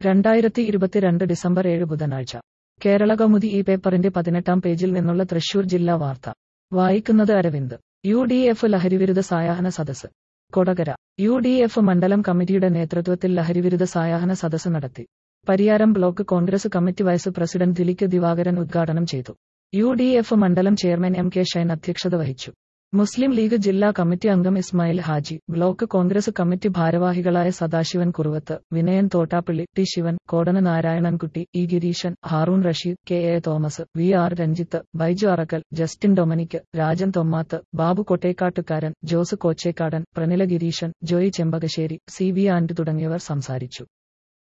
രണ്ടായിരത്തി ഇരുപത്തിരണ്ട് ഡിസംബർ ഏഴ് ബുധനാഴ്ച കേരള കൗമുദി ഈ പേപ്പറിന്റെ പതിനെട്ടാം പേജിൽ നിന്നുള്ള തൃശൂർ ജില്ലാ വാർത്ത വായിക്കുന്നത് അരവിന്ദ് യു ഡി എഫ് ലഹരിവിരുദ്ധ സായാഹ്ന സദസ് കൊടകര യു ഡി എഫ് മണ്ഡലം കമ്മിറ്റിയുടെ നേതൃത്വത്തിൽ ലഹരിവിരുദ്ധ സായാഹ്ന സദസ് നടത്തി Pariyaram block Congress committee vice president Dilik Divakaran ഉദ്ഘാടനം ചെയ്തു യു ഡി എഫ് മണ്ഡലം ചെയർമാൻ എം കെ ഷൈൻ അധ്യക്ഷത വഹിച്ചു മുസ്ലിം ലീഗ് ജില്ലാ കമ്മിറ്റി അംഗം ഇസ്മായിൽ ഹാജി ബ്ലോക്ക് കോൺഗ്രസ് കമ്മിറ്റി ഭാരവാഹികളായ Sadasivan Kuruvath Vinayan Thottappally T Sivan Kodana Narayanankutty E Gireesan Haroon Rasheed K A Thomas V R Ranjith Baiju Arakkal Justin Dominic Rajan Thommath Babu Kottekkattukaran Jose Kochekkadan Pranila Gireesan Joy Chembakassery C V and തുടങ്ങിയവർ സംസാരിച്ചു